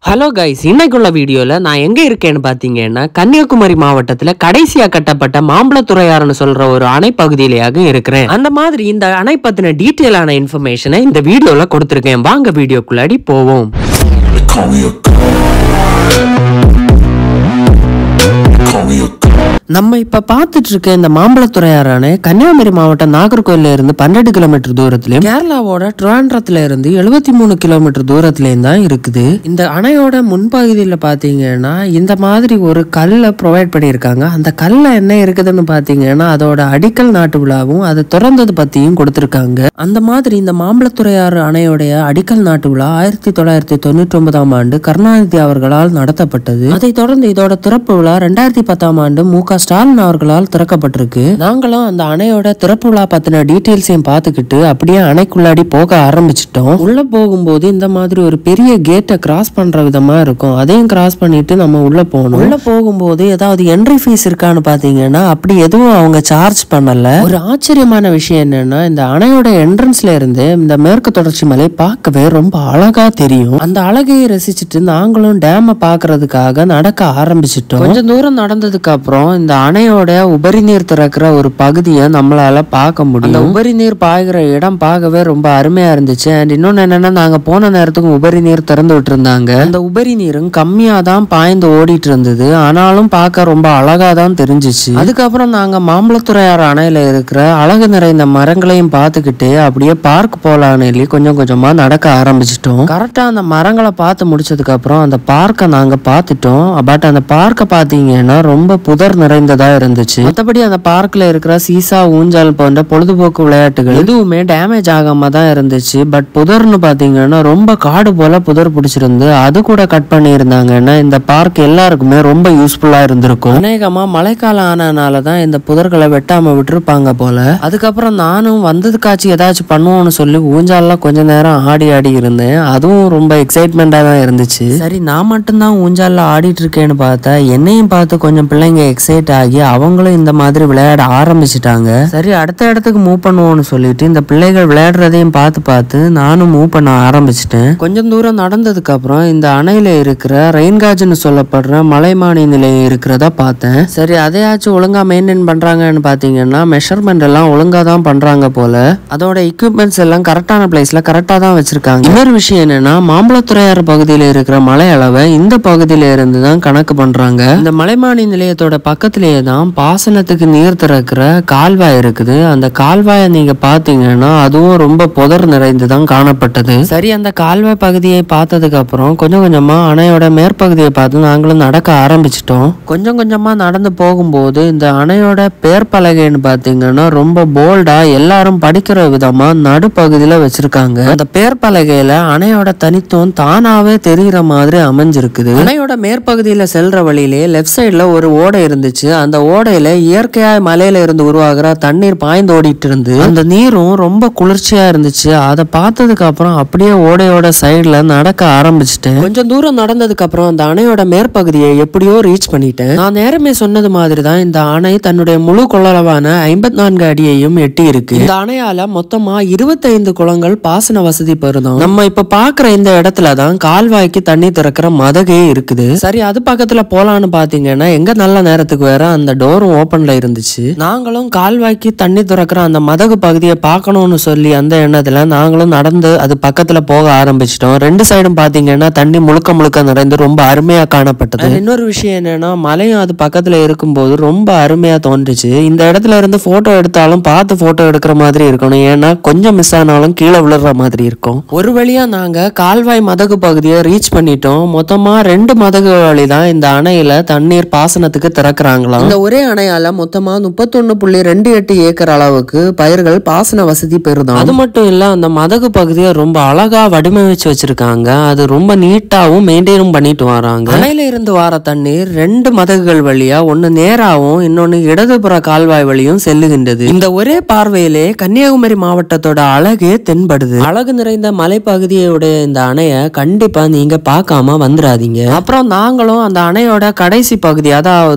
Hello guys இன்னைக்குள்ள வீடியோல நான் எங்க இருக்கேன்னு பாத்தீங்கன்னா கன்னியாகுமரி மாவட்டத்துல கடைசியா கட்டப்பட்ட மாம்பழத்துறையாறுன்னு சொல்ற ஒரு அணை பகுதியிலேயாக இருக்கிறேன் அந்த மாதிரி இந்த அணை பத்தின டீட்டெயிலான இன்ஃபர்மேஷனை இந்த வீடியோல கொடுத்திருக்கேன் வாங்க வீடியோக்குள்ளாடி போவோம் Call me a god. Call me a god. நம்ம இப்ப பார்த்துட்டு இருக்க இந்த மாம்பழத்துறையாறு அணை கன்னியாகுமரி மாவட்டம் நாகர்கோயில்ல இருந்து பன்னெண்டு கிலோமீட்டர் தூரத்திலயும் கேரளாவோட ட்ரிவாண்ட்ரத்துல இருந்து எழுபத்தி மூணு கிலோமீட்டர் தூரத்திலயும் தான் இருக்குது இந்த அணையோட முன்பகுதியில பாத்தீங்கன்னா இந்த மாதிரி ஒரு கல்லை ப்ரொவைட் பண்ணியிருக்காங்க அந்த கல்ல என்ன இருக்குதுன்னு பாத்தீங்கன்னா அதோட அடிக்கல் நாட்டு விழாவும் அதை திறந்தது பத்தியும் கொடுத்திருக்காங்க அந்த மாதிரி இந்த மாம்பழத்துறையாறு அணையோடைய அடிக்கல் நாட்டு விழா ஆயிரத்தி தொள்ளாயிரத்தி தொண்ணூற்றி ஒன்பதாம் ஆண்டு கருணாநிதி அவர்களால் நடத்தப்பட்டது அதைத் தொடர்ந்து இதோட திறப்பு விழா ரெண்டாயிரத்தி பத்தாம் ஆண்டு மு க ஸ்டாலின் அவர்களால் திறக்கப்பட்டிருக்கு நாங்களும் அந்த அணையோட திறப்பு விழா பத்தின டீட்டெயில்ஸையும் பார்த்துக்கிட்டு அப்படியே அணைக்குள்ளாடி போக ஆரம்பிச்சிட்டோம் உள்ள போகும்போது இந்த மாதிரி ஒரு பெரிய கேட்டை கிராஸ் பண்ற விதமா இருக்கும் அதையும் கிராஸ் பண்ணிட்டு நம்ம உள்ள போகணும் உள்ள போகும்போது ஏதாவது என்ட்ரி ஃபீஸ் இருக்கான்னு பாத்தீங்கன்னா அப்படி எதுவும் அவங்க சார்ஜ் பண்ணல ஒரு ஆச்சரியமான விஷயம் என்னன்னா இந்த அணையோட என்ட்ரன்ஸ்ல இருந்து இந்த மேற்கு தொடர்ச்சி மலை பார்க்கவே ரொம்ப அழகா தெரியும் அந்த அழகையை ரசிச்சுட்டு நாங்களும் டேம பாக்குறதுக்காக நடக்க ஆரம்பிச்சிட்டோம் கொஞ்சம் தூரம் நடந்ததுக்கு அப்புறம் இந்த அணையோட உபரி நீர் திறக்கிற ஒரு பகுதியை நம்மளால பார்க்க முடியும் அந்த உபரி நீர் பாய்கிற இடம் பார்க்கவே ரொம்ப அருமையா இருந்துச்சு அண்ட் இன்னொன்னு என்னன்னா நாங்க போன நேரத்துக்கு உபரி நீர் திறந்து விட்டுருந்தாங்க அந்த உபரி நீரும் கம்மியா தான் பாய்ந்து ஓடிட்டு இருந்தது ஆனாலும் பார்க்க ரொம்ப அழகா தான் தெரிஞ்சிச்சு அதுக்கப்புறம் நாங்க மாம்பழத்துறையாறு அணையில இருக்கிற அழகு நிறைந்த மரங்களையும் பார்த்துக்கிட்டு அப்படியே பார்க் போலான்னு சொல்லி கொஞ்சம் கொஞ்சமா நடக்க ஆரம்பிச்சிட்டோம் கரெக்டா அந்த மரங்களை பார்த்து முடிச்சதுக்கு அப்புறம் அந்த பார்க்கை நாங்க பார்த்துட்டோம் பட் அந்த பார்க்கை பார்த்தீங்கன்னா ரொம்ப புதர் நிறைந்ததா இருந்துச்சு மற்றபடி அந்த பார்க்ல இருக்கிற சீசா ஊஞ்சால் போன்ற பொழுதுபோக்கு விளையாட்டுகள் எதுவுமே டேமேஜ் ஆகாம தான் இருந்துச்சு பட் புதர்னு பாத்தீங்கன்னா ரொம்ப காடு போல புதர் பிடிச்சிருந்து அது கூட கட் பண்ணி இருந்தாங்கன்னா இந்த பார்க் எல்லாருக்குமே ரொம்ப யூஸ்ஃபுல்லா இருந்திருக்கும் அநேகமா மழைக்காலம் ஆனனால தான் இந்த புதர்களை வெட்டாம விட்டுருப்பாங்க போல அதுக்கப்புறம் நானும் வந்ததுக்காச்சும் ஏதாச்சும் பண்ணுவோம்னு சொல்லி ஊஞ்சால்லாம் கொஞ்ச நேரம் ஆடி ஆடி இருந்தேன் அதுவும் ரொம்ப எக்ஸைட்மெண்டா தான் இருந்துச்சு சரி நான் மட்டும்தான் ஊஞ்சால்ல ஆடிட்டு இருக்கேன்னு பார்த்தா என்னையும் பார்த்து கொஞ்சம் பிள்ளைங்க எக்ஸைட் ஆகி அவங்களும் இந்த மாதிரி விளையாட ஆரம்பிச்சிட்டாங்க சரி அடுத்த இடத்துக்கு மூவ் பண்ணுவோம்னு சொல்லிட்டு இந்த பிள்ளைகள் விளையாடுறதையும் பார்த்து பார்த்து நானும் மூவ் பண்ண ஆரம்பிச்சிட்டேன் கொஞ்சம் தூரம் நடந்ததுக்கு அப்புறம் இந்த அணையில இருக்கிற ரெயின்காஜ்னு சொல்லப்படுற மலைமானி நிலையம் இருக்கிறதா பார்த்தேன் சரி அதையாச்சும் ஒழுங்கா மெயின்டைன் பண்றாங்கன்னு பாத்தீங்கன்னா மெஷர்மெண்ட் எல்லாம் ஒழுங்கா தான் பண்றாங்க போல அதோட எக்யூப்மெண்ட்ஸ் எல்லாம் கரெக்டான பிளேஸ்ல கரெக்டா தான் வச்சிருக்காங்க இன்னொரு விஷயம் என்னன்னா மாம்பழத்துறையாறு பகுதியில இருக்கிற மலை அளவை இந்த பகுதியில இருந்து தான் கணக்கு பண்றாங்க இந்த மலைமானி நிலையத்தோட பக்கத்திலேயே தான் பாசனத்துக்கு நீர் திறக்கிற கால்வாய் இருக்குது அந்த கால்வாயை நீங்க பாத்தீங்கன்னா அதுவும் ரொம்ப புதர் நிறைந்து தான் காணப்பட்டது சரி அந்த கால்வாய் பகுதியை பார்த்ததுக்கு அப்புறம் கொஞ்சம் கொஞ்சமா அணையோட மேற்பகுதியை பார்த்து நாங்களும் நடக்க ஆரம்பிச்சிட்டோம் கொஞ்சம் கொஞ்சமா நடந்து போகும்போது இந்த அணையோட பேர் பலகைன்னு பாத்தீங்கன்னா ரொம்ப போல்டா எல்லாரும் படிக்கிற விதமா நடுப்பகுதியில வச்சிருக்காங்க அந்த பேர் பலகையில அணையோட தனித்துவம் தானாவே தெரிகிற மாதிரி அமைஞ்சிருக்குது அணையோட மேற்பகுதியில செல்ற வழியிலே லெஃப்ட் சைடுல ஒரு ஓடை இருந்துச்சு அந்த ஓடையில இயற்கையா மலையில இருந்து உருவாகிற தண்ணீர் பாய்ந்து ஓடிட்டு இருந்து அந்த நீரும் ரொம்ப குளிர்ச்சியா இருந்துச்சு அதை பார்த்ததுக்கு அப்புறம் அப்படியே ஓடையோட சைடுல நடக்க ஆரம்பிச்சிட்டேன் கொஞ்சம் தூரம் நடந்ததுக்கு அப்புறம் அந்த அணையோட மேற்பகுதியை எப்படியோ ரீச் பண்ணிட்டேன் நான் நேரமே சொன்னது மாதிரி தான் இந்த அணை தன்னுடைய முழு கொள்ளளவான ஐம்பத்தி நான்கு அடியையும் எட்டி இருக்கு இந்த அணையால மொத்தமா இருபத்தைந்து குளங்கள் பாசன வசதி பெறுதோம் நம்ம இப்ப பாக்குற இந்த இடத்துல தான் கால்வாய்க்கு தண்ணி திறக்கிற மதகே இருக்குது சரி அது பக்கத்துல போலான்னு பாத்தீங்கன்னா எங்க நல்ல நேரத்துக்கு வேற அந்த டோரும் ஓபன்ல இருந்துச்சு நாங்களும் கால்வாய்க்கு தண்ணி திறக்கிற அந்த மதகு பகுதியை பார்க்கணும்னு சொல்லி அந்த எண்ணத்துல நாங்களும் நடந்து அது பக்கத்துல போக ஆரம்பிச்சிட்டோம் ரெண்டு சைடும் பாத்தீங்கன்னா தண்ணி முழுக்க முழுக்க நிறைந்து ரொம்ப அருமையா காணப்பட்டது இன்னொரு விஷயம் என்னன்னா மலையும் அது பக்கத்துல இருக்கும்போது ரொம்ப அருமையா தோன்றுச்சு இந்த இடத்துல இருந்து போட்டோ எடுத்தாலும் பார்த்து போட்டோ எடுக்கிற மாதிரி இருக்கணும் ஏன்னா கொஞ்சம் மிஸ் ஆனாலும் கீழே விழுற மாதிரி இருக்கும் ஒரு வழியா நாங்க கால்வாய் மதகு பகுதியை ரீச் பண்ணிட்டோம் மொத்தமா ரெண்டு மதகு வழி தான் இந்த அணையில தண்ணீர் பாசனத்துக்கு திறக்கிறாங்களாம் இந்த ஒரே அணையால மொத்தமா முப்பத்தொன்னு புள்ளி ரெண்டு எட்டு ஏக்கர் அளவுக்கு பயிர்கள் பாசன வசதி பெறுதாம் அது மட்டும் இல்ல அந்த மதகு பகுதியை ரொம்ப அழகா வடிவமைச்சு வச்சிருக்காங்க அது ரொம்ப நீட்டாவும் மெயின்டைனும் பண்ணிட்டு வராங்க அணையில இருந்து வர தண்ணீர் ரெண்டு மதகுகள் வழியா ஒன்னு நேராவும் இன்னொன்னு இடதுபுற கால்வாய் வழியும் செல்லுகின்றது இந்த ஒரே பார்வையிலே கன்னியாகுமரி மாவட்டத்தோட அழகே தென்படுது அழகு நிறைந்த மலைப்பகுதியோடைய இந்த அணைய கண்டிப்பா நீங்க பார்க்காம வந்துடாதீங்க அப்புறம் நாங்களும் அந்த அணையோட கடைசி பகுதி அதாவது ஓவர்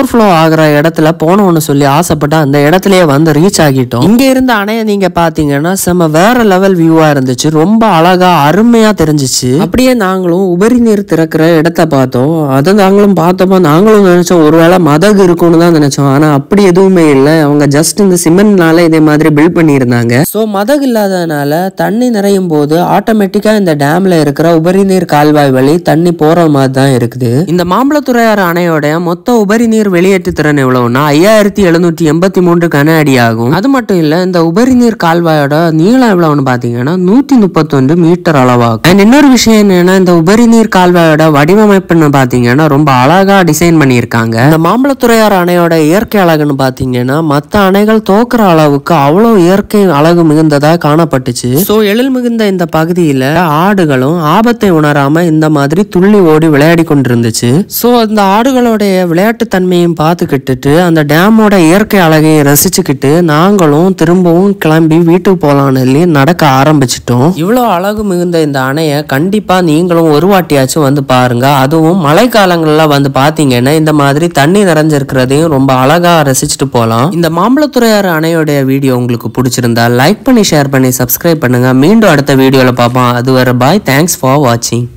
ஓவர்ஃப்ளோ ஆகுற இடத்துல போனோம்னு சொல்லி ஆசைப்பட்டு அந்த இடத்துலயே வந்து ரீச் ஆகிட்டோம் இங்க இருந்த அணைய நீங்க பாத்தீங்கன்னா செம வேற லெவல் வியூவா இருந்துச்சு ரொம்ப அழகா அருமையா தெரிஞ்சுச்சு அப்படியே நாங்களும் உபரி நீர் திறக்கிற இடத்த பார்த்தோம் அதை நாங்களும் பார்த்தப்போ நாங்களும் நினைச்சோம் ஒருவேளை மதகு இருக்கும்னு தான் நினைச்சோம் ஆனா அப்படி எதுவுமே இல்லை அவங்க ஜஸ்ட் இந்த சிமெண்ட்னால இதே மாதிரி பில்ட் பண்ணியிருந்தாங்க ஸோ மதகு இல்லாதனால தண்ணி நிறையும் போது ஆட்டோமேட்டிக்கா இந்த டேம்ல இருக்கிற உபரி நீர் கால்வாய் வழி தண்ணி போற மாதிரி தான் இருக்குது இந்த மாம்பழத்துறையாறு அணையோட மொத்த உபரி நீர் வெளியேற்று திறன் எவ்வளவுன்னா ஐயாயிரத்தி எழுநூற்றி எண்பத்தி மூன்று கன அடி ஆகும் அது மட்டும் இல்ல இந்த உபரி நீர் கால்வாயோட நீளம் எவ்வளவுன்னு பாத்தீங்கன்னா நூத்தி முப்பத்தொன்று மீட்டர் அளவாகும் அண்ட் இன்னொரு விஷயம் என்னன்னா இந்த உபரி நீர் கால்வாயோட வடிவமைப்புன்னு பாத்தீங்கன்னா ரொம்ப அழகா டிசைன் பண்ணியிருக்காங்க இந்த மாம்பழத்துறையாறு அணையோட இயற்கை அழகுன்னு பாத்தீங்கன்னா மத்த அணைகள் தோக்குற அளவுக்கு அவ்வளவு இயற்கை அழகு மிகுந்ததா காணப்பட்டுச்சு சோ எழில் மிகுந்த இந்த பகுதியில ஆடுகளும் ஆபத்தை உணராம இந்த மாதிரி துள்ளி ஓடி விளையாடி கொண்டிருந்துச்சு சோ அந்த ஆடுகளுடைய விளையாட்டு தன்மையும் பார்த்துக்கிட்டுட்டு அந்த டேமோட இயற்கை அழகையும் ரசிச்சுக்கிட்டு நாங்களும் திரும்பவும் கிளம்பி வீட்டுக்கு போலான்னு சொல்லி நடக்க ஆரம்பிச்சிட்டோம் இவ்வளவு அழகு மிகுந்த இந்த அணையை கண்டிப்பா நீங்களும் ஒரு வாட்டியாச்சும் வந்து பாருங்க அதுவும் மழை காலங்கள்ல வந்து பாத்தீங்கன்னா இந்த மாதிரி தண்ணி நிறைஞ்சிருக்கிறதையும் ரொம்ப அழகா ரசிச்சுட்டு போலாம் இந்த மாம்பழத்துறையாறு அணையோடைய வீடியோ உங்களுக்கு பிடிச்சிருந்தா லைக் பண்ணி ஷேர் பண்ணி சப்ஸ்கிரைப் பண்ணுங்க மீண்டும் அடுத்த வீடியோல பார்ப்போம் அது வரை பாய் தேங்க்ஸ் ஃபார் வாட்சிங்